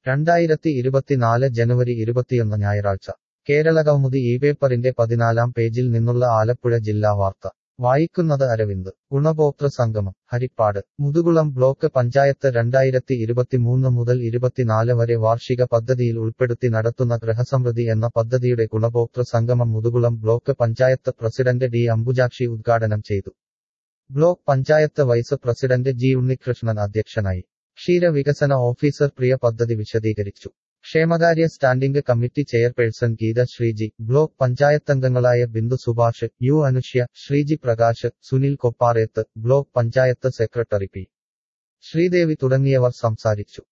രണ്ടായിരത്തി ഇരുപത്തിനാല് ജനുവരി ഇരുപത്തിയൊന്ന് ഞായറാഴ്ച കേരളകൗമുദി ഈ പേപ്പറിന്റെ പതിനാലാം പേജിൽ നിന്നുള്ള ആലപ്പുഴ ജില്ലാ വാർത്ത വായിക്കുന്നത് അരവിന്ദ് ഗുണഭോക്തൃ സംഗമം ഹരിപ്പാട് മുതുകുളം ബ്ലോക്ക് പഞ്ചായത്ത് രണ്ടായിരത്തി ഇരുപത്തിമൂന്ന് മുതൽ ഇരുപത്തിനാല് വരെ വാർഷിക പദ്ധതിയിൽ ഉൾപ്പെടുത്തി നടത്തുന്ന ഗൃഹസമൃദ്ധി എന്ന പദ്ധതിയുടെ ഗുണഭോക്തൃ സംഗമം Muthukulam block panchayat president D Ambujakshi ഉദ്ഘാടനം ചെയ്തു block panchayat vice president G Unnikrishnan അധ്യക്ഷനായി ക്ഷീരവികസന ഓഫീസർ പ്രിയ പദ്ധതി വിശദീകരിച്ചു ക്ഷേമകാര്യ standing committee chairperson Geetha Sreeji block പഞ്ചായത്തംഗങ്ങളായ Bindu Subhash U Anushya Sreeji Prakash Sunil Kopparethu block panchayat secretary P Sreedevi തുടങ്ങിയവർ സംസാരിച്ചു